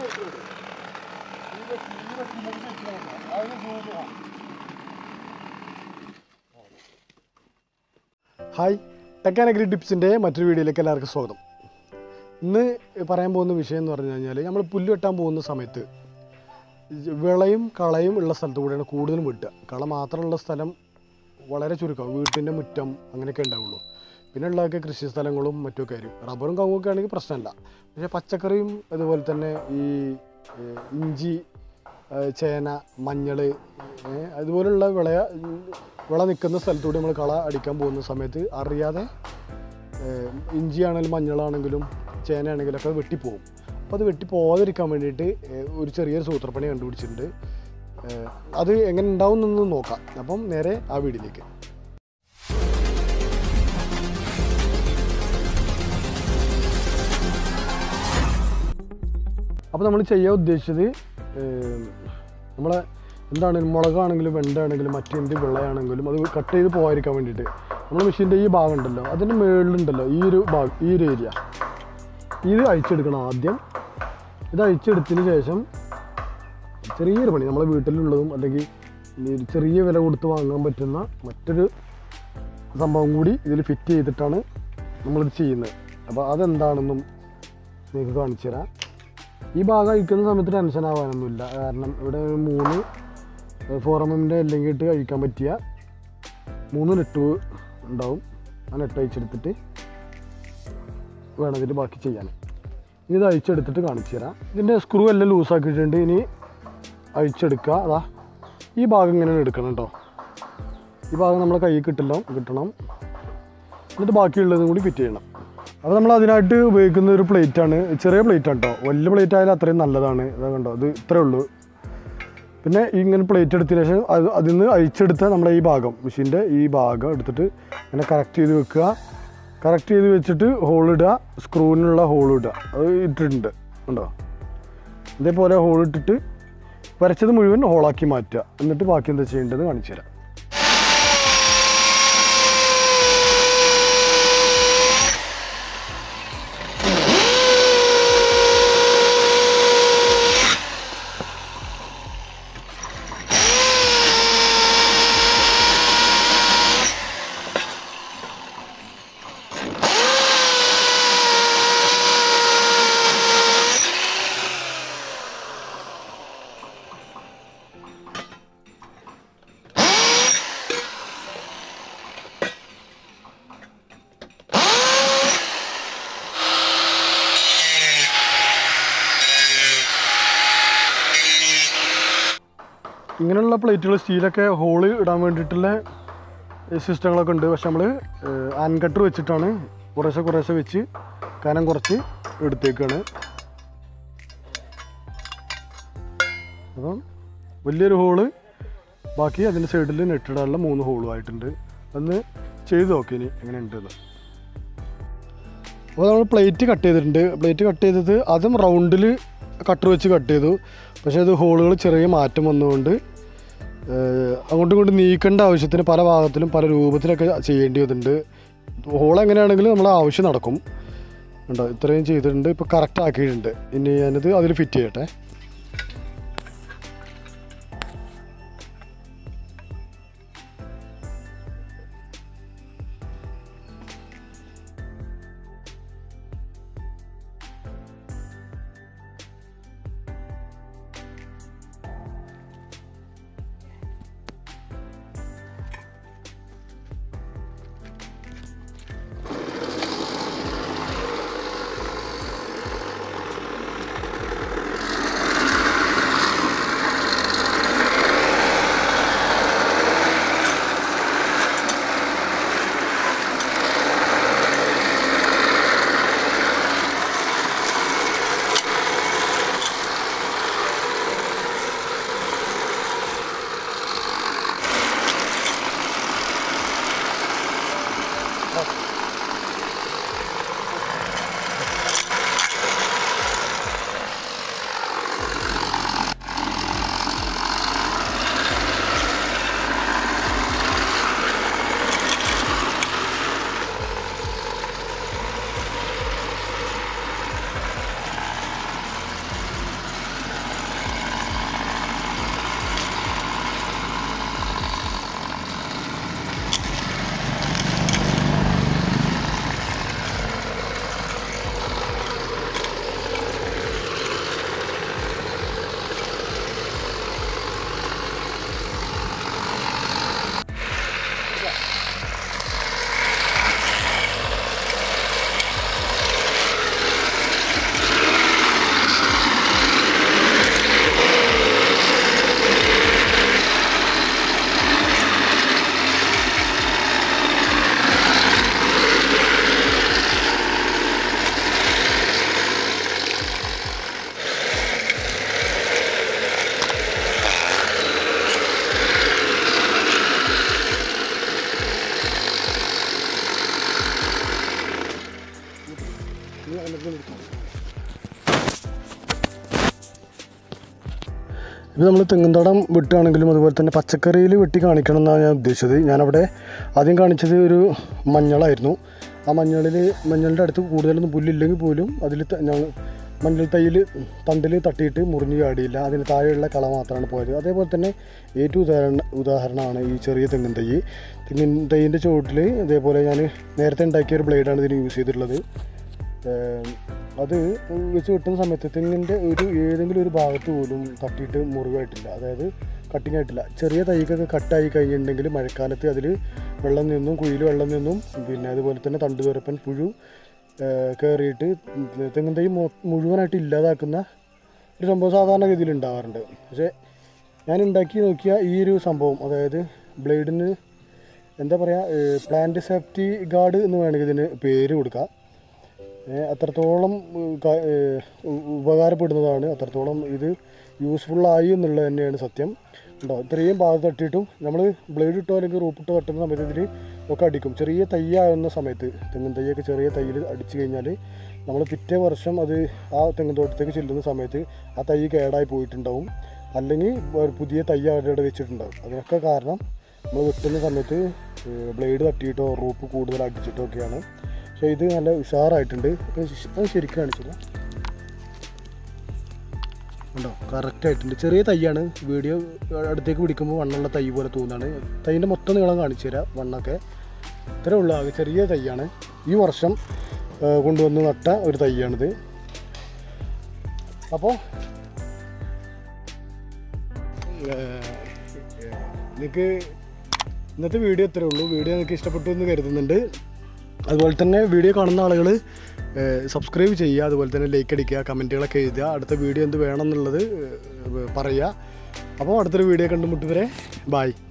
hi tech and agri ടിപ്സിൻ്റെ മറ്റൊരു വീഡിയോയിലേക്ക് എല്ലാവർക്കും സ്വാഗതം ഇന്ന് പറയാൻ പോകുന്ന വിഷയം എന്ന് പറഞ്ഞു കഴിഞ്ഞാൽ നമ്മൾ പുല്ല് വെട്ടാൻ പോകുന്ന സമയത്ത് വിളയും കളയും ഉള്ള സ്ഥലത്ത് കൂടെയാണ് കൂടുതലും വെട്ടുക കള മാത്രമുള്ള സ്ഥലം വളരെ ചുരുക്കം വീട്ടിൻ്റെ മുറ്റം അങ്ങനെയൊക്കെ ഉണ്ടാവുള്ളൂ പിന്നെ ഉള്ളതൊക്കെ കൃഷി സ്ഥലങ്ങളും മറ്റുമൊക്കെ ആയിരിക്കും റബ്ബറും കവുങ്ങൊക്കെ ആണെങ്കിൽ പ്രശ്നമില്ല പക്ഷേ പച്ചക്കറിയും അതുപോലെ തന്നെ ഈ ഏഹ്, ഇഞ്ചി ഏഹ്, ചേന മഞ്ഞൾ അതുപോലുള്ള വിള വിള നിൽക്കുന്ന സ്ഥലത്തൂടെ നമ്മൾ കള അടിക്കാൻ പോകുന്ന സമയത്ത് അറിയാതെ ഏഹ്, ഇഞ്ചിയാണെങ്കിലും മഞ്ഞളാണെങ്കിലും ചേനയാണെങ്കിലും ഒക്കെ വെട്ടിപ്പോകും അപ്പോൾ അത് വെട്ടി പോകാതിരിക്കാൻ വേണ്ടിയിട്ട് ഏഹ്, ഒരു ചെറിയൊരു സൂത്രപ്പണി കണ്ടുപിടിച്ചിട്ടുണ്ട് ഏഹ്, അത് എങ്ങനെ ഉണ്ടാവും എന്നൊന്ന് നോക്കാം അപ്പം നേരെ ആ വീടിലേക്ക് അപ്പോൾ നമ്മൾ ചെയ്യാൻ ഉദ്ദേശിച്ചത് ഏഹ്, നമ്മളെ എന്താണ് മുളകാണെങ്കിലും വെണ്ടയാണെങ്കിലും മറ്റെന്ത് വിളയാണെങ്കിലും അത് കട്ട് ചെയ്ത് പോകാതിരിക്കാൻ വേണ്ടിയിട്ട് നമ്മുടെ മെഷീൻ്റെ ഈ ഭാഗം ഉണ്ടല്ലോ അതിൻ്റെ മുകളിലുണ്ടല്ലോ ഈ ഒരു ഭാഗം ഈ ഒരു ഏരിയ ഇത് അഴിച്ചെടുക്കണം ആദ്യം ഇത് അഴിച്ചെടുത്തതിന് ശേഷം ചെറിയൊരു പണി നമ്മളെ വീട്ടിലുള്ളതും അല്ലെങ്കിൽ ഈ ഒരു ചെറിയ വില കൊടുത്ത് വാങ്ങാൻ പറ്റുന്ന മറ്റൊരു സംഭവം കൂടി ഇതിൽ ഫിറ്റ് ചെയ്തിട്ടാണ് നമ്മളിത് ചെയ്യുന്നത് അപ്പോൾ അതെന്താണെന്നും നിങ്ങൾക്ക് കാണിച്ചു തരാം ഈ ഭാഗം അഴിക്കുന്ന സമയത്ത് ടെൻഷൻ ആവാനൊന്നുമില്ല കാരണം ഇവിടെ ഒരു മൂന്ന് ഫോറമിൻ്റെ അല്ലെങ്കിൽ ഇട്ട് കഴിക്കാൻ പറ്റിയ മൂന്ന് നെറ്റ് ഉണ്ടാവും ആ നെറ്റ് അഴിച്ചെടുത്തിട്ട് വേണം ഇതിൽ ബാക്കി ചെയ്യാൻ ഇനി ഇത് അഴിച്ചെടുത്തിട്ട് കാണിച്ചു തരാം ഇതിൻ്റെ സ്ക്രൂ എല്ലാം ലൂസാക്കിയിട്ടുണ്ട് ഇനി അഴിച്ചെടുക്കുക അതാ ഈ ഭാഗം ഇങ്ങനെ എടുക്കണം കേട്ടോ ഈ ഭാഗം നമ്മളെ കൈ കിട്ടില്ല കിട്ടണം എന്നിട്ട് ബാക്കിയുള്ളതും കൂടി ഫിറ്റ് ചെയ്യണം അപ്പോൾ നമ്മൾ അതിനായിട്ട് ഉപയോഗിക്കുന്ന ഒരു പ്ലേറ്റാണ് ചെറിയ പ്ലേറ്റ് ആണ് കേട്ടോ വലിയ പ്ലേറ്റ് ആയാലും അത്രയും നല്ലതാണ് ഇതാ കണ്ടോ ഇത് ഇത്രേ ഉള്ളൂ പിന്നെ ഇങ്ങനെ പ്ലേറ്റ് എടുത്തതിന് ശേഷം അത് അതിൽ നിന്ന് അഴിച്ചെടുത്ത നമ്മുടെ ഈ ഭാഗം മെഷീൻ്റെ ഈ ഭാഗം എടുത്തിട്ട് ഇങ്ങനെ കറക്റ്റ് ചെയ്ത് വെക്കുക കറക്റ്റ് ചെയ്ത് വെച്ചിട്ട് ഹോൾ ഇടുക സ്ക്രൂവിനുള്ള ഹോൾ ഇടുക അത് ഇട്ടിട്ടുണ്ട് കണ്ടോ ഇതേപോലെ ഹോൾ ഇട്ടിട്ട് വരച്ചത് മുഴുവൻ ഹോളാക്കി മാറ്റുക എന്നിട്ട് ബാക്കി എന്താ ചെയ്യേണ്ടത് കാണിച്ചു തരാം ഇങ്ങനെയുള്ള പ്ലേറ്റുകൾ സ്റ്റീലൊക്കെ ഹോള് ഇടാൻ വേണ്ടിയിട്ടുള്ള സിസ്റ്റങ്ങളൊക്കെ ഉണ്ട് പക്ഷെ നമ്മൾ ആൻകട്ടർ വെച്ചിട്ടാണ് കുറേശ്ശെ കുറേശ്ശെ വെച്ച് കനം കുറച്ച് എടുത്തേക്കാണ് അപ്പം വലിയൊരു ഹോള് ബാക്കി അതിൻ്റെ സൈഡിൽ നെറ്റിടാനുള്ള മൂന്ന് ഹോളും ആയിട്ടുണ്ട് അന്ന് ചെയ്ത് നോക്കി ഇനി എങ്ങനെ ഉണ്ടെന്ന് അപ്പോൾ നമ്മൾ പ്ലേറ്റ് കട്ട് ചെയ്തിട്ടുണ്ട് പ്ലേറ്റ് കട്ട് ചെയ്തത് അതും റൗണ്ടിൽ കട്ടർ വെച്ച് കട്ട് ചെയ്തു പക്ഷേ അത് ഹോളുകൾ ചെറിയ മാറ്റം വന്നുകൊണ്ട് ഏഹ്, അങ്ങോട്ടും ഇങ്ങോട്ടും നീക്കേണ്ട ആവശ്യത്തിന് പല ഭാഗത്തിലും പല രൂപത്തിലൊക്കെ ചെയ്യേണ്ടി വന്നിട്ടുണ്ട് ഹോൾ എങ്ങനെയാണെങ്കിലും നമ്മളെ ആവശ്യം നടക്കും ഉണ്ടോ ഇത്രയും ചെയ്തിട്ടുണ്ട് ഇപ്പോൾ കറക്റ്റ് ആക്കിയിട്ടുണ്ട് ഇനി ഞാനിത് അതിൽ ഫിറ്റ് ചെയ്യട്ടെ ഇപ്പോൾ നമ്മൾ തെങ്ങുംതടം വെട്ടുകയാണെങ്കിലും അതുപോലെ തന്നെ പച്ചക്കറിയിൽ വെട്ടി കാണിക്കണം എന്നാണ് ഞാൻ ഉദ്ദേശിച്ചത് ഞാനവിടെ ആദ്യം കാണിച്ചത് ഒരു മഞ്ഞളായിരുന്നു ആ മഞ്ഞളിൽ മഞ്ഞളിൻ്റെ അടുത്ത് കൂടുതലൊന്നും പുല്ലില്ലെങ്കിൽ പോലും അതിൽ ഞങ്ങൾ മഞ്ഞൾ തൈയിൽ തണ്ടിൽ തട്ടിയിട്ട് മുറിഞ്ഞ് ചാടിയില്ല അതിന് താഴെയുള്ള കള മാത്രമാണ് പോയത് അതേപോലെ തന്നെ ഏറ്റവും ഉദാഹരണ ഉദാഹരണമാണ് ഈ ചെറിയ തെങ്ങിൻ തൈ തെങ്ങിൻ തൈയിൻ്റെ ചുവട്ടിൽ അതേപോലെ ഞാൻ നേരത്തെ ഉണ്ടാക്കിയ ഒരു ബ്ലേഡാണ് ഇതിന് യൂസ് ചെയ്തിട്ടുള്ളത് ഏം, അത് വെച്ച് വെട്ടുന്ന സമയത്ത് തെങ്ങിൻ്റെ ഒരു ഏതെങ്കിലും ഒരു ഭാഗത്ത് പോലും തട്ടിയിട്ട് മുറിവായിട്ടില്ല അതായത് കട്ടിങ് ആയിട്ടില്ല ചെറിയ തൈക്കൊക്കെ കട്ടായി കഴിഞ്ഞിട്ടുണ്ടെങ്കിൽ മഴക്കാലത്ത് അതിൽ വെള്ളം നിന്നും കുഴിയിൽ വെള്ളം നിന്നും പിന്നെ അതുപോലെ തന്നെ തണ്ടുതുരപ്പൻ പുഴു കയറിയിട്ട് തെങ്ങിൻ തൈ മൊ- മുഴുവനായിട്ട് ഇല്ലാതാക്കുന്ന ഒരു സംഭവം സാധാരണഗതിയിൽ ഉണ്ടാവാറുണ്ട് പക്ഷേ ഞാൻ ഉണ്ടാക്കി നോക്കിയ ഈ ഒരു സംഭവം അതായത് ബ്ലേഡിന് എന്താ പറയുക പ്ലാന്റ് സേഫ്റ്റി ഗാർഡ് എന്ന് വേണമെങ്കിൽ ഇതിന് പേര് കൊടുക്കാം ഏ, അത്രത്തോളം ഉം, ക- ഏ, ഉ- ഉപകാരപ്പെടുന്നതാണ് അത്രത്തോളം ഇത് യൂസ്ഫുള്ളായി എന്നുള്ളത് തന്നെയാണ് സത്യം ഉണ്ടോ ഇത്രയും ഭാഗത്ത് തട്ടിയിട്ടും നമ്മൾ ബ്ലേഡ് ഇട്ടോ അല്ലെങ്കിൽ റൂപ്പിട്ടോ തട്ടുന്ന സമയത്ത് ഇതിൽ ഒക്കെ അടിക്കും ചെറിയ തയ്യാകുന്ന സമയത്ത് തെങ്ങിൻ തയ്യൊക്കെ ചെറിയ തയ്യിൽ അടിച്ചു കഴിഞ്ഞാൽ നമ്മൾ പിറ്റേ വർഷം അത് ആ തെങ്ങിൻ തോട്ടത്തേക്ക് ചെല്ലുന്ന സമയത്ത് ആ തൈ കേടായി പോയിട്ടുണ്ടാവും അല്ലെങ്കിൽ ഒരു പുതിയ തൈ അവിടെ വെച്ചിട്ടുണ്ടാവും അതിനൊക്കെ കാരണം നമ്മൾ വെട്ടുന്ന സമയത്ത് ബ്ലേഡ് തട്ടിയിട്ടോ റൂപ്പ് കൂടുതൽ അടിച്ചിട്ടോ ഒക്കെയാണ് പക്ഷേ ഇത് നല്ല ഉഷാറായിട്ടുണ്ട് ഇത് ശ- അത് ശരിക്കും കാണിച്ചില്ല ഉണ്ടോ കറക്റ്റ് ആയിട്ടുണ്ട് ചെറിയ തൈയാണ് വീഡിയോ അടുത്തേക്ക് പിടിക്കുമ്പോൾ വണ്ണുള്ള തൈ പോലെ തോന്നുകയാണ് തൈൻ്റെ മൊത്തം നീളം കാണിച്ചു തരാം വണ്ണൊക്കെ ഇത്രേ ഉള്ളൂ ആകെ ചെറിയ തൈയാണ് ഈ വർഷം ആ, കൊണ്ടുവന്ന് നട്ട ഒരു തൈയാണിത് അപ്പോൾ നിങ്ങൾക്ക് ഇന്നത്തെ വീഡിയോ ഇത്രേ ഉള്ളൂ വീഡിയോ നിങ്ങൾക്ക് ഇഷ്ടപ്പെട്ടു എന്ന് കരുതുന്നുണ്ട് അതുപോലെ തന്നെ വീഡിയോ കാണുന്ന ആളുകൾ സബ്സ്ക്രൈബ് ചെയ്യുക അതുപോലെ തന്നെ ലൈക്ക് അടിക്കുക കമൻറ്റുകളൊക്കെ എഴുതുക അടുത്ത വീഡിയോ എന്ത് വേണം എന്നുള്ളത് ഏഹ്, പറയുക അപ്പോൾ അടുത്തൊരു വീഡിയോ കണ്ടുമുട്ടുവരെ ബായ്